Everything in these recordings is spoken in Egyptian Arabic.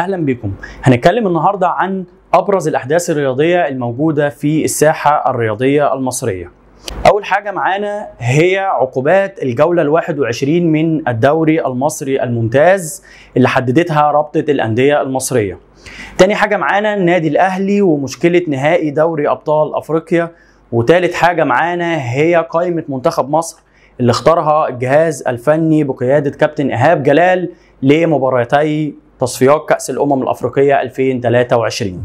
اهلا بكم هنتكلم النهارده عن ابرز الاحداث الرياضيه الموجوده في الساحه الرياضيه المصريه اول حاجه معانا هي عقوبات الجوله ال21 من الدوري المصري الممتاز اللي حددتها رابطه الانديه المصريه تاني حاجه معانا النادي الاهلي ومشكله نهائي دوري ابطال افريقيا وتالت حاجه معانا هي قائمه منتخب مصر اللي اختارها الجهاز الفني بقياده كابتن ايهاب جلال لمباراتي تصفيات كأس الأمم الأفريقية 2023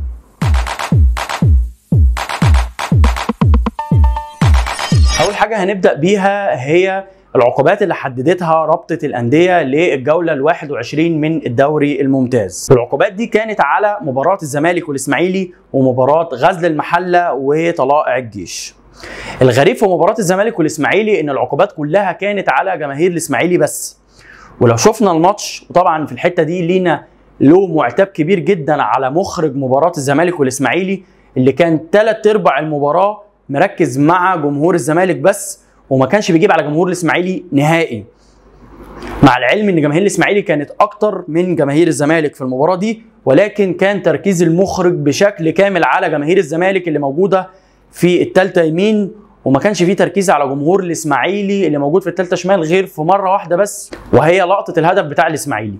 أول حاجة هنبدأ بيها هي العقوبات اللي حددتها رابطة الأندية للجولة ال 21 من الدوري الممتاز. العقوبات دي كانت على مباراة الزمالك والإسماعيلي ومباراة غزل المحلة وطلائع الجيش. الغريب في مباراة الزمالك والإسماعيلي إن العقوبات كلها كانت على جماهير الإسماعيلي بس. ولو شفنا الماتش وطبعا في الحته دي لينا له معتاب كبير جدا على مخرج مباراه الزمالك والاسماعيلي اللي كان ثلاث ارباع المباراه مركز مع جمهور الزمالك بس وما كانش بيجيب على جمهور الاسماعيلي نهائي مع العلم ان جماهير الاسماعيلي كانت اكتر من جماهير الزمالك في المباراه دي ولكن كان تركيز المخرج بشكل كامل على جماهير الزمالك اللي موجوده في الثالثه يمين وما كانش فيه تركيز على جمهور الاسماعيلي اللي موجود في الثالثه شمال غير في مره واحده بس وهي لقطه الهدف بتاع الاسماعيلي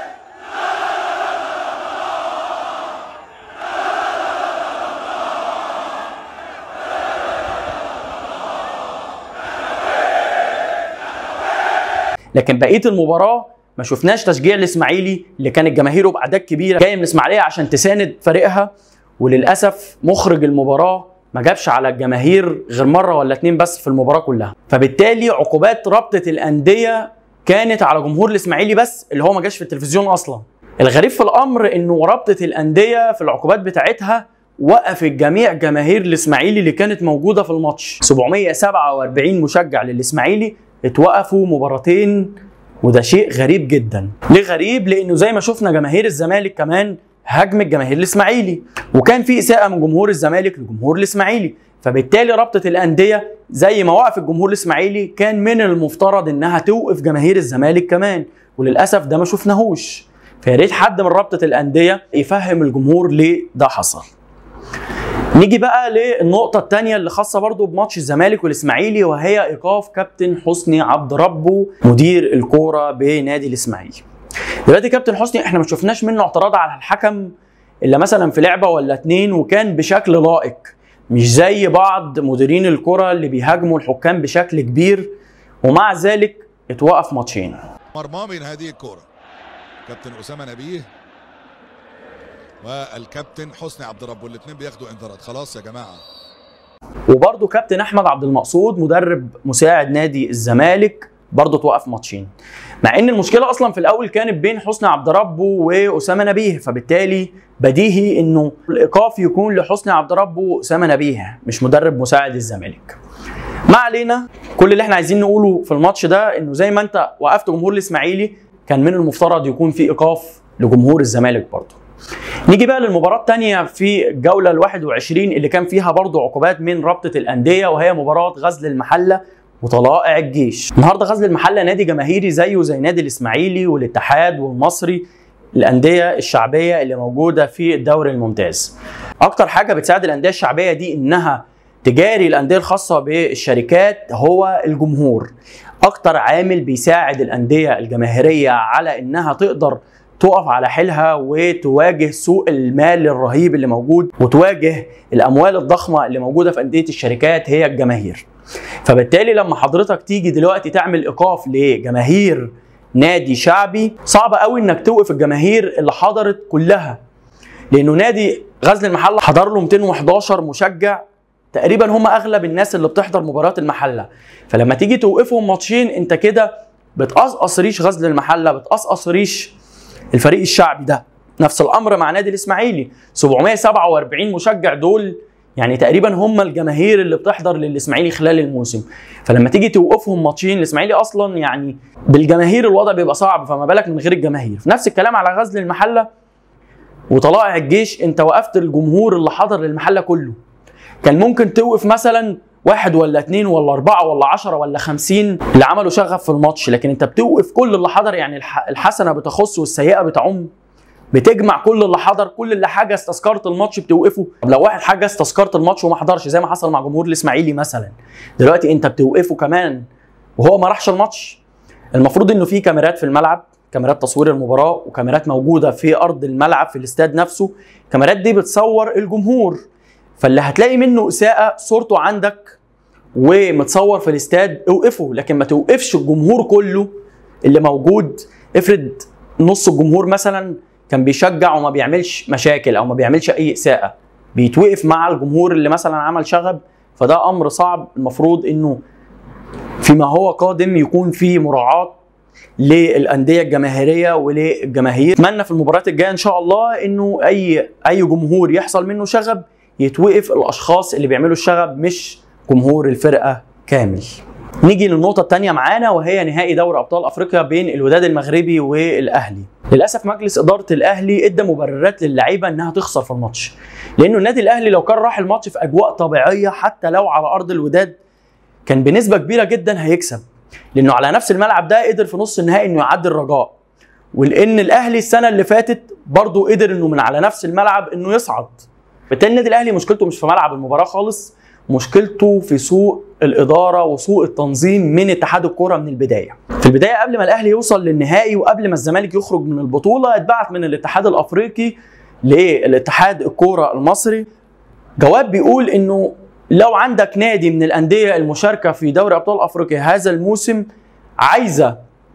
لكن بقيه المباراه ما شفناش تشجيع الاسماعيلي اللي كانت جماهيره باعداد كبيره جايه من الاسماعيليه عشان تساند فريقها وللاسف مخرج المباراه ما جابش على الجماهير غير مره ولا اتنين بس في المباراه كلها فبالتالي عقوبات رابطه الانديه كانت على جمهور الاسماعيلي بس اللي هو ما جاش في التلفزيون اصلا الغريب في الامر انه رابطه الانديه في العقوبات بتاعتها وقفت جميع جماهير الاسماعيلي اللي كانت موجوده في الماتش 747 مشجع للاسماعيلي اتوقفوا مباراتين وده شيء غريب جدا ليه غريب لانه زي ما شفنا جماهير الزمالك كمان هجمت جماهير الاسماعيلي وكان في اساءه من جمهور الزمالك لجمهور الاسماعيلي فبالتالي رابطه الانديه زي ما وقف الجمهور الاسماعيلي كان من المفترض انها توقف جماهير الزمالك كمان وللاسف ده ما شفناهوش فيا ريت حد من رابطه الانديه يفهم الجمهور ليه ده حصل نيجي بقى للنقطة الثانية اللي خاصة برضو بماتش الزمالك والإسماعيلي وهي إيقاف كابتن حسني عبد ربه مدير الكورة بنادي الإسماعيلي. دلوقتي كابتن حسني احنا ما شفناش منه اعتراض على الحكم الا مثلا في لعبه ولا اتنين وكان بشكل لائق مش زي بعض مديرين الكره اللي بيهاجموا الحكام بشكل كبير ومع ذلك اتوقف ماتشين مرمى من هذه الكرة كابتن أسامة نبيه والكابتن حسني عبد رب والاثنين بياخدوا انذارات خلاص يا جماعة وبرضه كابتن احمد عبد المقصود مدرب مساعد نادي الزمالك برضه توقف ماتشين مع ان المشكله اصلا في الاول كانت بين حسني عبد ربه واسامه نبيه فبالتالي بديهي انه الايقاف يكون لحسني عبد ربه واسامه نبيه مش مدرب مساعد الزمالك ما علينا كل اللي احنا عايزين نقوله في الماتش ده انه زي ما انت وقفت جمهور الاسماعيلي كان من المفترض يكون في ايقاف لجمهور الزمالك برضه نيجي بقى للمباراة الثانية في الجولة ال 21 اللي كان فيها برضه عقوبات من رابطة الأندية وهي مباراة غزل المحلة وطلائع الجيش النهارده غزل المحله نادي جماهيري زيه زي نادي الاسماعيلي والاتحاد والمصري الانديه الشعبيه اللي موجوده في الدوري الممتاز اكتر حاجه بتساعد الانديه الشعبيه دي انها تجاري الانديه الخاصه بالشركات هو الجمهور اكتر عامل بيساعد الانديه الجماهيريه على انها تقدر تقف على حيلها وتواجه سوق المال الرهيب اللي موجود وتواجه الاموال الضخمه اللي موجوده في انديه الشركات هي الجماهير فبالتالي لما حضرتك تيجي دلوقتي تعمل ايقاف لجماهير نادي شعبي صعب قوي انك توقف الجماهير اللي حضرت كلها لانه نادي غزل المحله حضر له 211 مشجع تقريبا هم اغلب الناس اللي بتحضر مباريات المحله فلما تيجي توقفهم ماتشين انت كده بتقصقص ريش غزل المحله بتقصقص ريش الفريق الشعبي ده نفس الامر مع نادي الاسماعيلي 747 مشجع دول يعني تقريبا هم الجماهير اللي بتحضر للاسماعيلي خلال الموسم فلما تيجي توقفهم ماتشين الاسماعيلي اصلا يعني بالجماهير الوضع بيبقى صعب فما بالك من غير الجماهير نفس الكلام على غزل المحله وطلائع الجيش انت وقفت الجمهور اللي حضر للمحله كله كان ممكن توقف مثلا واحد ولا اتنين ولا اربعة ولا عشرة ولا خمسين اللي عملوا شغف في الماتش لكن انت بتوقف كل اللي حضر يعني الح- الحسنة بتخص والسيئة بتعم بتجمع كل اللي حضر كل اللي حجز تذكره الماتش بتوقفه طب لو واحد حجز تذكره الماتش وما حضرش زي ما حصل مع جمهور الاسماعيلي مثلا دلوقتي انت بتوقفه كمان وهو ما راحش الماتش المفروض انه في كاميرات في الملعب كاميرات تصوير المباراه وكاميرات موجوده في ارض الملعب في الاستاد نفسه الكاميرات دي بتصور الجمهور فاللي هتلاقي منه اساءه صورته عندك ومتصور في الاستاد اوقفه لكن ما توقفش الجمهور كله اللي موجود افرض نص الجمهور مثلا كان بيشجع وما بيعملش مشاكل او ما بيعملش اي اساءه بيتوقف مع الجمهور اللي مثلا عمل شغب فده امر صعب المفروض انه فيما هو قادم يكون في مراعاه للانديه الجماهيريه وللجماهير اتمنى في المباريات الجايه ان شاء الله انه اي اي جمهور يحصل منه شغب يتوقف الاشخاص اللي بيعملوا الشغب مش جمهور الفرقه كامل نيجي للنقطة الثانية معانا وهي نهائي دوري أبطال أفريقيا بين الوداد المغربي والأهلي. للأسف مجلس إدارة الأهلي إدى مبررات للعيبة إنها تخسر في الماتش. لأنه النادي الأهلي لو كان راح الماتش في أجواء طبيعية حتى لو على أرض الوداد كان بنسبة كبيرة جدا هيكسب. لأنه على نفس الملعب ده قدر في نص النهائي إنه يعدي الرجاء. ولأن الأهلي السنة اللي فاتت برضه قدر إنه من على نفس الملعب إنه يصعد. بالتالي النادي الأهلي مشكلته مش في ملعب المباراة خالص مشكلته في سوء الاداره وسوء التنظيم من اتحاد الكوره من البدايه. في البدايه قبل ما الاهلي يوصل للنهائي وقبل ما الزمالك يخرج من البطوله اتبعت من الاتحاد الافريقي للاتحاد الكوره المصري جواب بيقول انه لو عندك نادي من الانديه المشاركه في دوري ابطال افريقيا هذا الموسم عايزه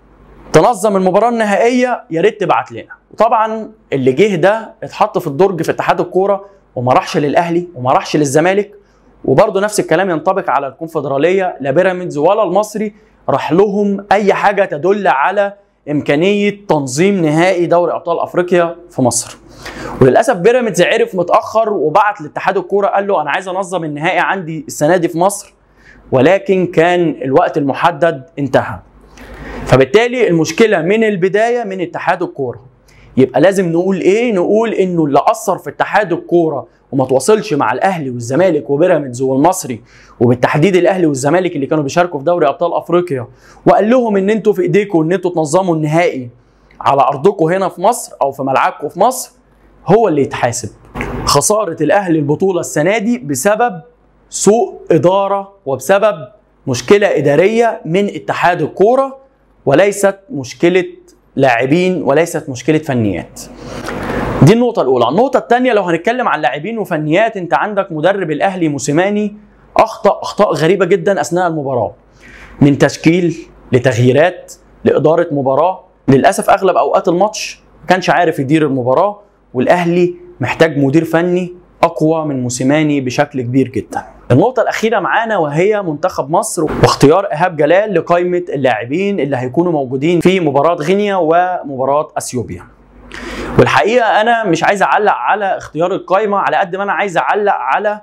تنظم المباراه النهائيه يا ريت تبعت لنا. وطبعا اللي جه ده اتحط في الدرج في اتحاد الكوره وما راحش للاهلي وما راحش للزمالك وبرضه نفس الكلام ينطبق على الكونفدراليه لا بيراميدز ولا المصري راح لهم اي حاجه تدل على امكانيه تنظيم نهائي دوري ابطال افريقيا في مصر. وللاسف بيراميدز عرف متاخر وبعت لاتحاد الكوره قال له انا عايز انظم النهائي عندي السنه دي في مصر ولكن كان الوقت المحدد انتهى. فبالتالي المشكله من البدايه من اتحاد الكوره. يبقى لازم نقول ايه؟ نقول انه اللي اثر في اتحاد الكوره وما تواصلش مع الاهلي والزمالك وبيراميدز والمصري وبالتحديد الاهلي والزمالك اللي كانوا بيشاركوا في دوري ابطال افريقيا وقال لهم ان انتوا في ايديكم ان انتوا تنظموا النهائي على ارضكم هنا في مصر او في ملعبكم في مصر هو اللي يتحاسب. خساره الاهلي البطوله السنه دي بسبب سوء اداره وبسبب مشكله اداريه من اتحاد الكوره وليست مشكله لاعبين وليست مشكله فنيات. دي النقطة الأولى، النقطة الثانية لو هنتكلم عن لاعبين وفنيات أنت عندك مدرب الأهلي موسيماني أخطأ أخطاء غريبة جدا أثناء المباراة. من تشكيل لتغييرات لإدارة مباراة، للأسف أغلب أوقات الماتش ما كانش عارف يدير المباراة والأهلي محتاج مدير فني أقوى من موسيماني بشكل كبير جدا. النقطة الأخيرة معانا وهي منتخب مصر واختيار إيهاب جلال لقائمة اللاعبين اللي هيكونوا موجودين في مباراة غينيا ومباراة أثيوبيا. والحقيقه انا مش عايز اعلق على اختيار القائمه على قد ما انا عايز اعلق على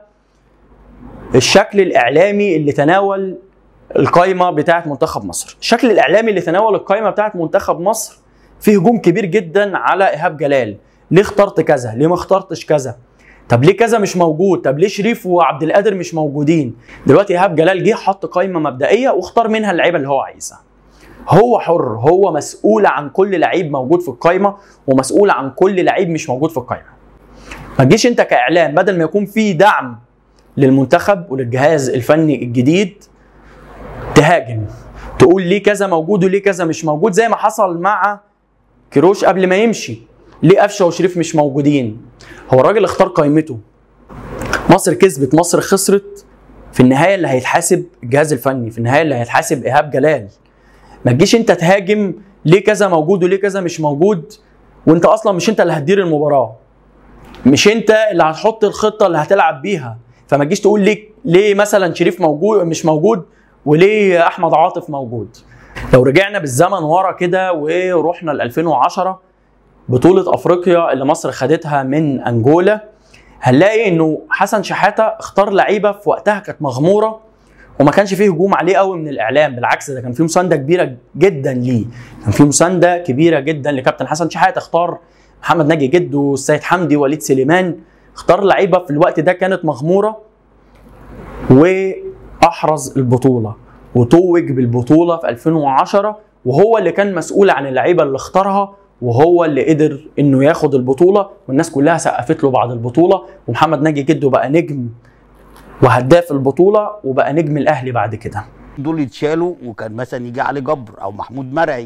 الشكل الاعلامي اللي تناول القائمه بتاعه منتخب مصر الشكل الاعلامي اللي تناول القائمه بتاعه منتخب مصر فيه هجوم كبير جدا على ايهاب جلال ليه اخترت كذا ليه ما اخترتش كذا طب ليه كذا مش موجود طب ليه شريف وعبد القادر مش موجودين دلوقتي ايهاب جلال جه حط قائمه مبدئيه واختار منها اللعيبه اللي هو عايزها هو حر هو مسؤول عن كل لعيب موجود في القائمه ومسؤول عن كل لعيب مش موجود في القائمه ما تجيش انت كاعلام بدل ما يكون في دعم للمنتخب وللجهاز الفني الجديد تهاجم تقول ليه كذا موجود وليه كذا مش موجود زي ما حصل مع كيروش قبل ما يمشي ليه قفشه وشريف مش موجودين هو الراجل اختار قائمته مصر كسبت مصر خسرت في النهايه اللي هيتحاسب الجهاز الفني في النهايه اللي هيتحاسب ايهاب جلال ما تجيش انت تهاجم ليه كذا موجود وليه كذا مش موجود وانت اصلا مش انت اللي هتدير المباراه مش انت اللي هتحط الخطه اللي هتلعب بيها فما تجيش تقول ليه ليه مثلا شريف موجود مش موجود وليه احمد عاطف موجود لو رجعنا بالزمن ورا كده ورحنا ل 2010 بطوله افريقيا اللي مصر خدتها من انجولا هنلاقي انه حسن شحاته اختار لعيبه في وقتها كانت مغموره وما كانش فيه هجوم عليه قوي من الاعلام بالعكس ده كان فيه مسانده كبيره جدا ليه كان فيه مسانده كبيره جدا لكابتن حسن شحاته اختار محمد ناجي جدو السيد حمدي وليد سليمان اختار لعيبه في الوقت ده كانت مغموره واحرز البطوله وتوج بالبطوله في 2010 وهو اللي كان مسؤول عن اللعيبه اللي اختارها وهو اللي قدر انه ياخد البطوله والناس كلها سقفت له بعد البطوله ومحمد ناجي جده بقى نجم وهداف البطوله وبقى نجم الاهلي بعد كده دول يتشالوا وكان مثلا يجي علي جبر او محمود مرعي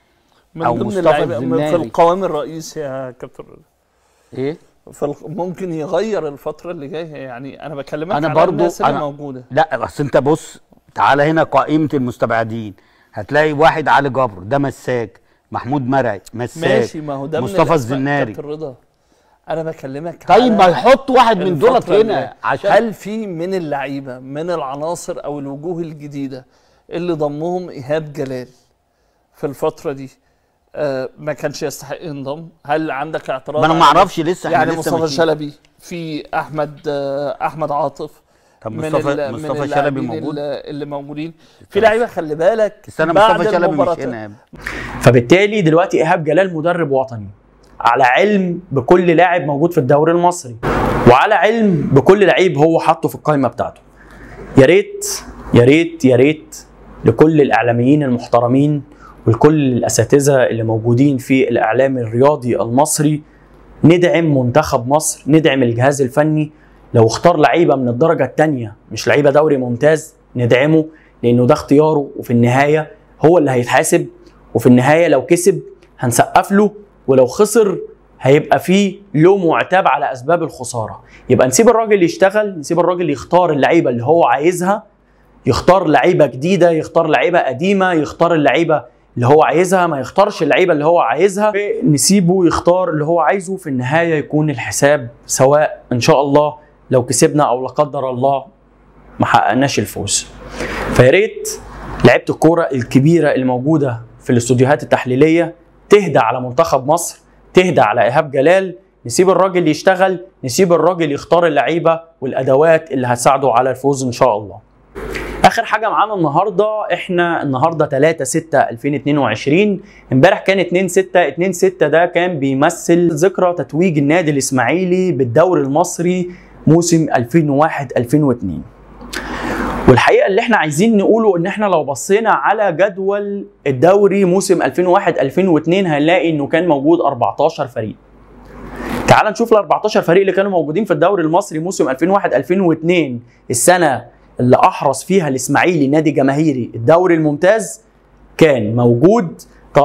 من أو ضمن مصطفى اللعيبه في الزناري. القوام الرئيسي يا كابتن رضا. ايه في الق- ممكن يغير الفتره اللي جايه يعني انا بكلمك أنا على برضو- الناس اللي أنا- موجوده لا بس انت بص تعالى هنا قائمه المستبعدين هتلاقي واحد علي جبر ده مساك محمود مرعي مساك ماشي ما هو ده من مصطفى الأسماء الزناري كابتن رضا انا بكلمك طيب على ما يحط واحد من دولت الفترة اللي- هنا عشان هل في من اللعيبه من العناصر او الوجوه الجديده اللي ضمهم ايهاب جلال في الفتره دي آه ما كانش يستحق ينضم هل عندك اعتراض ما انا ما على- اعرفش لسه احنا يعني لسه مصطفى ماشيين. شلبي في احمد آه احمد عاطف طب من مصطفى ال- من مصطفى شلبي اللاعبين موجود اللي- اللي موجودين في لعيبه خلي بالك استنى بعد مصطفى شلبي مش المباراة- هنا يا ابني. فبالتالي دلوقتي ايهاب جلال مدرب وطني على علم بكل لاعب موجود في الدوري المصري وعلى علم بكل لعيب هو حاطه في القائمه بتاعته يا ريت يا ريت يا ريت لكل الاعلاميين المحترمين ولكل الاساتذه اللي موجودين في الاعلام الرياضي المصري ندعم منتخب مصر ندعم الجهاز الفني لو اختار لعيبه من الدرجه الثانيه مش لعيبه دوري ممتاز ندعمه لانه ده اختياره وفي النهايه هو اللي هيتحاسب وفي النهايه لو كسب هنسقف له ولو خسر هيبقى فيه لوم وعتاب على اسباب الخساره يبقى نسيب الراجل يشتغل نسيب الراجل يختار اللعيبه اللي هو عايزها يختار لعيبه جديده يختار لعيبه قديمه يختار اللعيبه اللي هو عايزها ما يختارش اللعيبه اللي هو عايزها نسيبه يختار اللي هو عايزه في النهايه يكون الحساب سواء ان شاء الله لو كسبنا او لا قدر الله ما حققناش الفوز فيا ريت لعيبه الكوره الكبيره اللي موجوده في الاستوديوهات التحليليه تهدى على منتخب مصر تهدى على ايهاب جلال نسيب الراجل يشتغل نسيب الراجل يختار اللعيبه والادوات اللي هتساعده على الفوز ان شاء الله اخر حاجه معانا النهارده احنا النهارده 3 6 2022 امبارح كان 2 6 2 6 ده كان بيمثل ذكرى تتويج النادي الاسماعيلي بالدوري المصري موسم 2001 2002 والحقيقه اللي احنا عايزين نقوله ان احنا لو بصينا على جدول الدوري موسم 2001 2002 هنلاقي انه كان موجود 14 فريق تعال نشوف ال 14 فريق اللي كانوا موجودين في الدوري المصري موسم 2001 2002 السنه اللي احرز فيها الاسماعيلي نادي جماهيري الدوري الممتاز كان موجود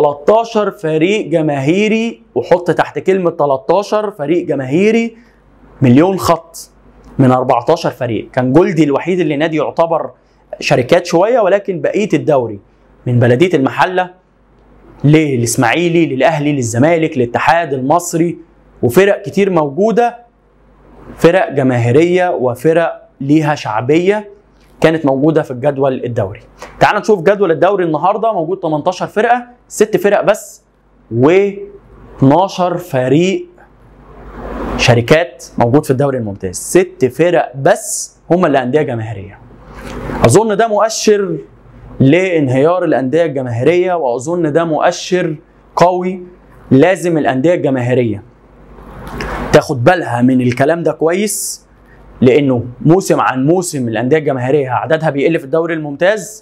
13 فريق جماهيري وحط تحت كلمه 13 فريق جماهيري مليون خط من 14 فريق كان جولدي الوحيد اللي نادي يعتبر شركات شويه ولكن بقيه الدوري من بلديه المحله للاسماعيلي للاهلي للزمالك للاتحاد المصري وفرق كتير موجوده فرق جماهيريه وفرق ليها شعبيه كانت موجوده في الجدول الدوري تعال نشوف جدول الدوري النهارده موجود 18 فرقه 6 فرق بس و 12 فريق شركات موجود في الدوري الممتاز ست فرق بس هم اللي انديه جماهيريه اظن ده مؤشر لانهيار الانديه الجماهيريه واظن ده مؤشر قوي لازم الانديه الجماهيريه تاخد بالها من الكلام ده كويس لانه موسم عن موسم الانديه الجماهيريه عددها بيقل في الدوري الممتاز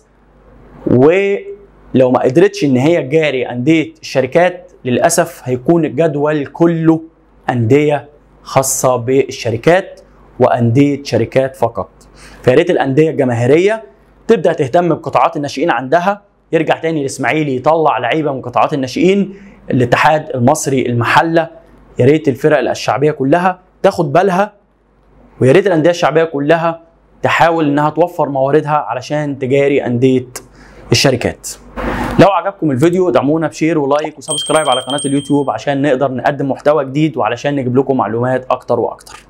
ولو ما قدرتش ان هي تجاري انديه الشركات للاسف هيكون الجدول كله انديه خاصه بالشركات وانديه شركات فقط فيا ريت الانديه الجماهيريه تبدا تهتم بقطاعات الناشئين عندها يرجع تاني الاسماعيلي يطلع لعيبه من قطاعات الناشئين الاتحاد المصري المحله يا ريت الفرق الشعبيه كلها تاخد بالها ويا ريت الانديه الشعبيه كلها تحاول انها توفر مواردها علشان تجاري انديه الشركات لو عجبكم الفيديو ادعمونا بشير ولايك وسبسكرايب على قناه اليوتيوب عشان نقدر نقدم محتوى جديد وعلشان نجيب لكم معلومات اكتر واكتر